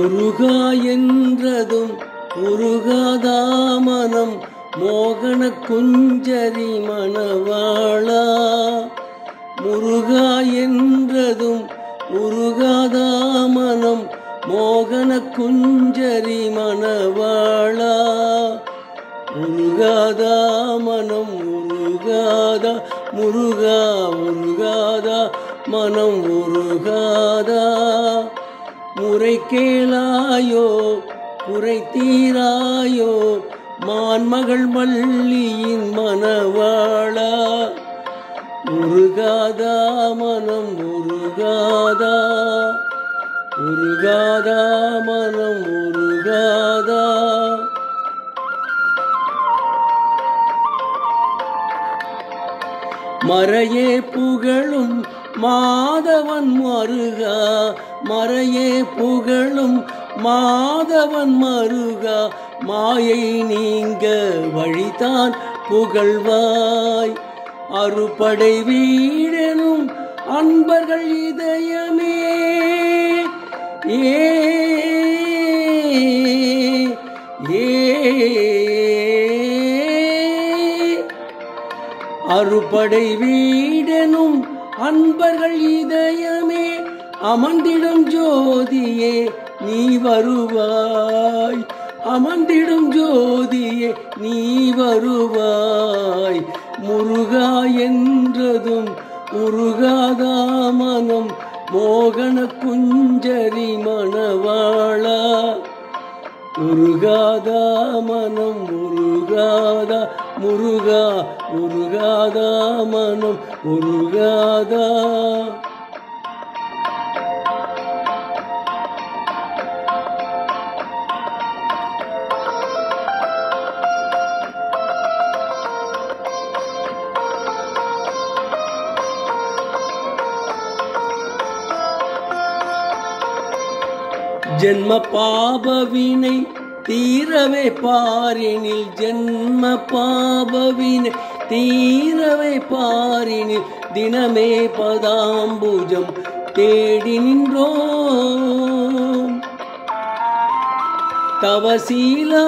முருகா என்றதும் முருகாதா மனம் மோகன குஞ்சரி மணவாளா முருகா என்றதும் முருகாதா மனம் மோகன குஞ்சரி மணவாளா முருகாதா மனம் முருகாதா முருகா முருகாதா மனம் முருகாதா முறை கேளாயோ குறை தீராயோ மான்மகள் மல்லியின் மணவாளா முருகாதா மனம் முருகாதா முருகாதா மனம் முருகாதா மறையே புகழும் மாதவன் மருகா மறையே புகழும் மாதவன் மருகா மாயை நீங்க வழிதான் புகழ்வாய் அறுபடை வீடெனும் அன்பர்கள் இதயமே ஏ ஏ அறுபடை வீடெனும் அன்பர்கள் இதயமே அமர்ந்திடும் ஜோதியே நீ வருவாய் அமர்ந்திடும் ஜோதியே நீ வருவாய் முருகா என்றதும் முருகாதா மனம் மோகன குஞ்சரி மணவாளா முருகாதா மனம் முருகாதா முருகா முருகாதா மனம் முருகாதா ஜென்ம பாபவினை தீரவே பாரினில் ஜென்ம பாபவினை தீரவே பாரினில் தினமே பதாம்புஜம் தேடி நின்றோம் தவசீலா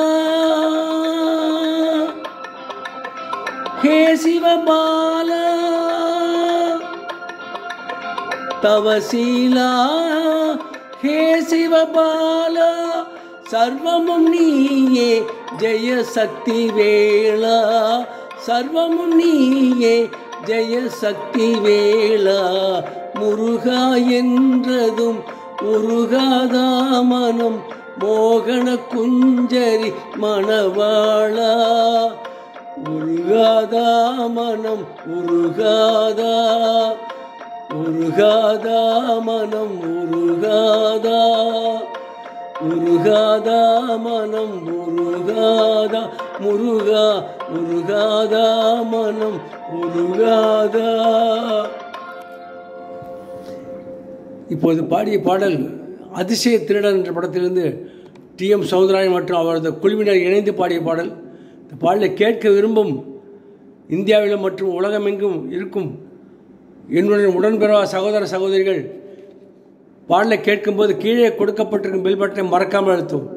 ஹே சிவபாலா தவசீலா ஹே சிவபாலா சர்வமும் நீயே ஜெய சக்தி வேளா சர்வமும் நீயே ஜெய சக்தி வேளா முருகா என்றதும் முருகாதா மனம் மோகன குஞ்சரி மணவாளா முருகாதா மனம் முருகாதா முருகாதா மனம் முருகாதா முருகாதா மனம் முருகாதா முருகா முருகாதா மனம் முருகாதா இப்போது பாடிய பாடல் அதிசய திருடன் என்ற படத்திலிருந்து டி எம் சௌந்தராயன் மற்றும் அவரது குழுவினர் இணைந்து பாடிய பாடல் இந்த பாடலை கேட்க விரும்பும் இந்தியாவிலும் மற்றும் உலகமெங்கும் இருக்கும் என்னுடைய உடன்பிறவா சகோதர சகோதரிகள் பாடலை கேட்கும்போது கீழே கொடுக்கப்பட்டிருக்கும் பெல் பட்டனை மறக்காமல் அழுத்தும்